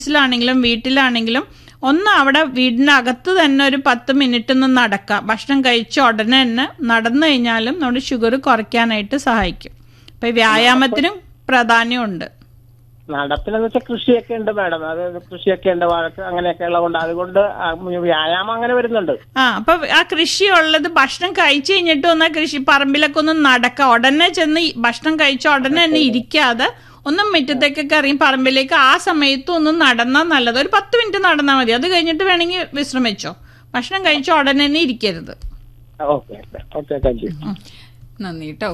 ഓഫീസിലാണെങ്കിലും വീട്ടിലാണെങ്കിലും ഒന്ന് അവിടെ വീടിൻ്റെ അകത്ത് തന്നെ ഒരു പത്ത് മിനിറ്റ് ഒന്ന് നടക്കുക ഭക്ഷണം കഴിച്ച ഉടനെ തന്നെ നടന്നു കഴിഞ്ഞാലും നമ്മുടെ ഷുഗർ കുറയ്ക്കാനായിട്ട് സഹായിക്കും അപ്പം ഈ വ്യായാമത്തിനും പ്രാധാന്യമുണ്ട് നടപ്പിലെന്ന് വെച്ചാൽ കൃഷിയൊക്കെ ഉണ്ട് മാഡം അത് കൃഷിയൊക്കെ ഉണ്ട് വഴക്ക് അങ്ങനെയൊക്കെ ഉള്ളതുകൊണ്ട് അതുകൊണ്ട് ആ വ്യായാമം അങ്ങനെ വരുന്നുണ്ട് ആ അപ്പൊ ആ കൃഷി ഉള്ളത് ഭക്ഷണം കഴിച്ചു കഴിഞ്ഞിട്ട് ഒന്ന് ആ കൃഷി പറമ്പിലൊക്കെ ഒന്ന് നടക്കുക ഉടനെ ചെന്ന് ഈ ഭക്ഷണം കഴിച്ച ഉടനെ തന്നെ ഇരിക്കാതെ ഒന്നും മുറ്റത്തേക്കൊക്കെ ഇറങ്ങി പറമ്പിലേക്ക് ആ സമയത്ത് ഒന്ന് നടന്നാൽ നല്ലത് ഒരു പത്ത് മിനിറ്റ് നടന്നാൽ മതി അത് കഴിഞ്ഞിട്ട് വേണമെങ്കിൽ വിശ്രമിച്ചോ ഭക്ഷണം കഴിച്ച ഉടനെ തന്നെ ഇരിക്കരുത് ഓക്കെ ഓക്കെ താങ്ക് യു നന്ദി കേട്ടോ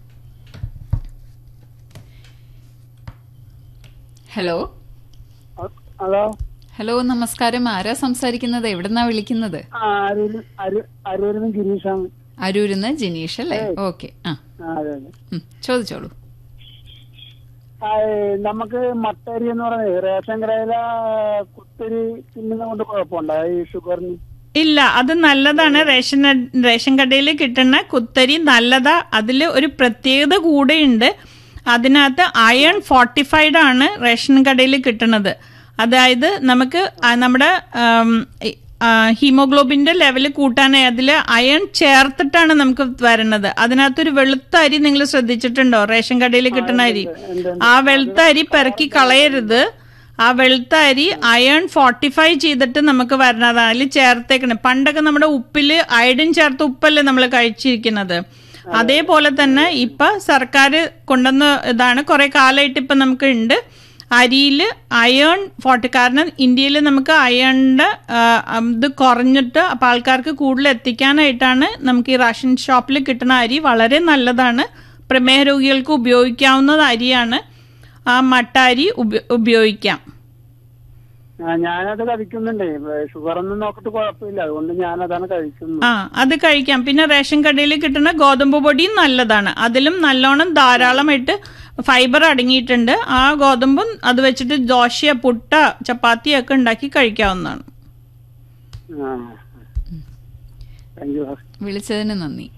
ഹലോ ഹലോ ഹലോ നമസ്കാരം ആരാ സംസാരിക്കുന്നത് എവിടുന്നാ വിളിക്കുന്നത് അരൂര് അരൂരിന്ന് ഗിരീഷാണ് അരൂരിന്ന് ജിനീഷ് അല്ലേ ഓക്കെ ആ ആ, അതെ അതെ ഉം, ചോദിച്ചോളൂ ആ, ഏ, നമുക്ക് മട്ടരി എന്ന് പറയുന്നത് റേഷൻ കടയില കുത്തിരി തിന്നുന്ന കൊണ്ട് കുഴപ്പമുണ്ടോ ഈ ഷുഗറിന് ഇല്ല അത് നല്ലതാണ് റേഷൻ റേഷൻ കടയിൽ കിട്ടുന്ന കുത്തരി നല്ലതാ അതിൽ ഒരു പ്രത്യേകത കൂടെയുണ്ട് അതിനകത്ത് അയൺ ഫോർട്ടിഫൈഡ് ആണ് റേഷൻ കടയിൽ കിട്ടുന്നത് അതായത് നമുക്ക് ആ നമ്മുടെ ആം, ഈ, ആ, ഹീമോഗ്ലോബിന്റെ ലെവൽ കൂട്ടാനായി അതിൽ അയൺ ചേർത്തിട്ടാണ് നമുക്ക് വരുന്നത് അതിനകത്തൊരു വെളുത്ത അരി നിങ്ങൾ ശ്രദ്ധിച്ചിട്ടുണ്ടോ റേഷൻ കടയിൽ കിട്ടുന്ന അരി ആ വെളുത്ത അരി പെറക്കി കളയരുത് ആ വെളുത്ത അരി അയൺ ഫോർട്ടിഫൈ ചെയ്തിട്ട് നമുക്ക് വരണതാണ് അതിൽ ചേർത്തേക്കണം പണ്ടൊക്കെ നമ്മുടെ ഉപ്പിൽ അയഡിൻ ചേർത്ത ഉപ്പല്ലേ നമ്മൾ കഴിച്ചിരിക്കുന്നത് അതേപോലെ തന്നെ ഇപ്പൊ സർക്കാർ കൊണ്ടുവന്ന ഇതാണ് കുറെ കാലമായിട്ട് ഇപ്പൊ നമുക്ക് ഉണ്ട് അരിയിൽ അയേൺ ഫോർട്ടി കാരണം ഇന്ത്യയിൽ നമുക്ക് അയേണിന്റെ ഇത് കുറഞ്ഞിട്ട് അപ്പം ആൾക്കാർക്ക് കൂടുതൽ എത്തിക്കാനായിട്ടാണ് നമുക്ക് ഈ റേഷൻ ഷോപ്പിൽ കിട്ടുന്ന അരി വളരെ നല്ലതാണ് പ്രമേഹ രോഗികൾക്ക് ഉപയോഗിക്കാവുന്ന അരിയാണ് ആ മട്ട അരി ഉപ- ഉപയോഗിക്കാം ആ, ഞാനത് കഴിക്കുന്നുണ്ട് ഷുഗർ ഒന്നും നോക്കിട്ട് കുഴപ്പമില്ല അതുകൊണ്ട് ഞാനതാണ് കഴിക്കുന്നത് ആ അത് കഴിക്കാം പിന്നെ റേഷൻ കടയിൽ കിട്ടുന്ന ഗോതമ്പ് പൊടിയും നല്ലതാണ് അതിലും നല്ലോണം ധാരാളമായിട്ട് ഫൈബർ അടങ്ങിയിട്ടുണ്ട് ആ ഗോതമ്പും അത് വെച്ചിട്ട് ദോശ പുട്ട ചപ്പാത്തിയൊക്കെ ഉണ്ടാക്കി കഴിക്കാവുന്നതാണ് ആ താങ്ക് യു വിളിച്ചതിന് നന്ദി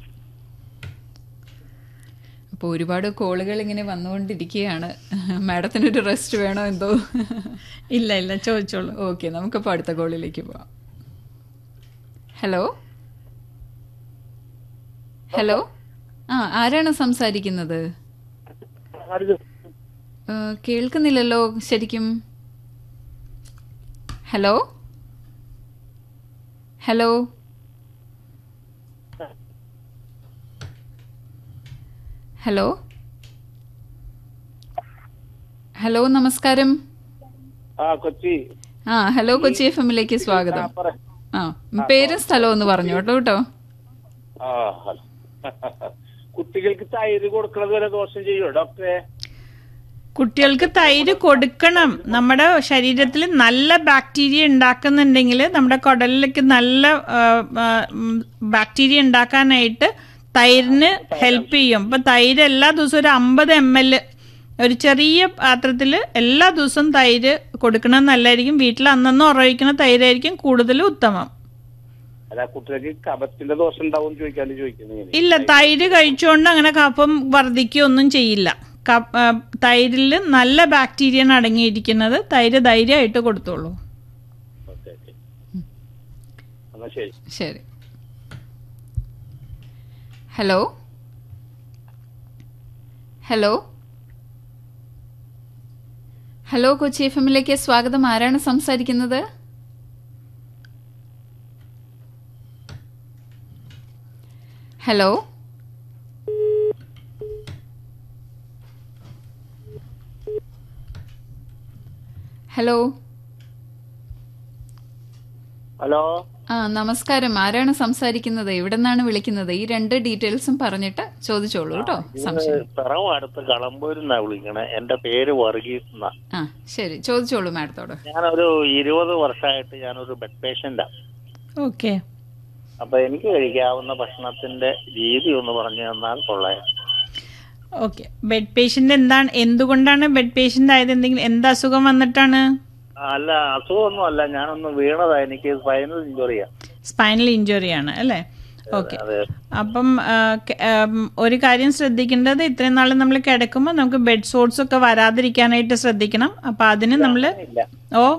അപ്പോൾ ഒരുപാട് കോളുകൾ ഇങ്ങനെ വന്നുകൊണ്ടിരിക്കുകയാണ് മാഡത്തിനൊരു റെസ്റ്റ് വേണോ എന്തോ ഇല്ല ഇല്ല ചോദിച്ചോളൂ ഓക്കെ നമുക്കപ്പോൾ അടുത്ത കോളിലേക്ക് പോവാം ഹലോ ഹലോ ആ ആരാണ് സംസാരിക്കുന്നത് ഏ, കേൾക്കുന്നില്ലല്ലോ ശരിക്കും ഹലോ ഹലോ ഹലോ ഹലോ നമസ്കാരം ആ കൊച്ചി ആ ഹലോ കൊച്ചി എഫ് എമ്മിലേക്ക് സ്വാഗതം ആ പേരും സ്ഥലവും ഒന്ന് പറഞ്ഞു കേട്ടോ കേട്ടോ ആ ഹലോ കുട്ടികൾക്ക് തൈര് കൊടുക്കുന്നത് വരെ ദോഷം ചെയ്യോ ഡോക്ടറെ കുട്ടികൾക്ക് തൈര് കൊടുക്കണം നമ്മുടെ ശരീരത്തിൽ നല്ല ബാക്ടീരിയ ഉണ്ടാക്കുന്നുണ്ടെങ്കിൽ നമ്മുടെ കുടലിലേക്ക് നല്ല ആ, ആ, ഉം, ബാക്ടീരിയ ഉണ്ടാക്കാനായിട്ട് തൈരിന് ഹെൽപ്പ് ചെയ്യും അപ്പൊ തൈര് എല്ലാ ദിവസവും ഒരു അമ്പത് എം എൽ ഒരു ചെറിയ പാത്രത്തിൽ എല്ലാ ദിവസവും തൈര് കൊടുക്കണം നല്ലതായിരിക്കും വീട്ടിൽ അന്നന്ന് ഉറവിക്കുന്ന തൈരായിരിക്കും കൂടുതൽ ഉത്തമം അല്ല കുട്ടികൾക്ക് കഫത്തിന്റെ ദോഷം ഉണ്ടാവും ചോദിക്കാണ്ട് ചോദിക്കുന്നത് ഇല്ല തൈര് കഴിച്ചുകൊണ്ട് അങ്ങനെ കഫം വർദ്ധിക്കുകയൊന്നും ചെയ്യില്ല ക- ആ, തൈരിൽ നല്ല ബാക്ടീരിയ അടങ്ങിയിരിക്കുന്നത് തൈര് ധൈര്യമായിട്ട് കൊടുത്തോളൂ ഓക്കെ ഓക്കെ എന്നാ ശരി ശരി hello hello hello Kochi F എമ്മിലേക്ക് സ്വാഗതം ആരാണ് സംസാരിക്കുന്നത് ഹലോ ഹലോ ഹലോ ആ നമസ്കാരം ആരാണ് സംസാരിക്കുന്നത് എവിടെ നിന്നാണ് വിളിക്കുന്നത് ഈ രണ്ട് ഡീറ്റെയിൽസും പറഞ്ഞിട്ട് ചോദിച്ചോളൂ കേട്ടോ സംശയം പിറവ് അടുത്ത് കളമ്പൂരിന്നാ വിളിക്കണേ എന്റെ പേര് വർഗീസ് എന്നാ ആ ശരി ചോദിച്ചോളൂ മാഡത്തോട് ഞാനൊരു ഇരുപത് വർഷമായിട്ട് ഞാനൊരു ബെഡ് പേഷ്യന്റാ ഓക്കെ അപ്പൊ എനിക്ക് കഴിക്കാവുന്ന ഭക്ഷണത്തിന്റെ രീതി ഒന്ന് പറഞ്ഞു തന്നാൽ കൊള്ളാം ഓക്കെ ബെഡ് പേഷ്യന്റ് എന്താണ് എന്തുകൊണ്ടാണ് ബെഡ് പേഷ്യന്റ് ആയത് എന്തെങ്കിലും എന്ത് അസുഖം വന്നിട്ടാണ് അല്ല അസുഖമൊന്നും അല്ല ഞാനൊന്ന് വീണതാ എനിക്ക് സ്പൈനൽ ഇഞ്ചുറിയാ സ്പൈനൽ ഇഞ്ചുറി ആണ് അല്ലേ ഓക്കെ അപ്പം ആ, ക- ആം, ഒരു കാര്യം ശ്രദ്ധിക്കേണ്ടത് ഇത്രയും നാൾ നമ്മൾ കിടക്കുമ്പോൾ നമുക്ക് ബെഡ് സോർട്സ് ഒക്കെ വരാതിരിക്കാനായിട്ട് ശ്രദ്ധിക്കണം അപ്പം അതിന് നമ്മൾ ഇല്ല ഓ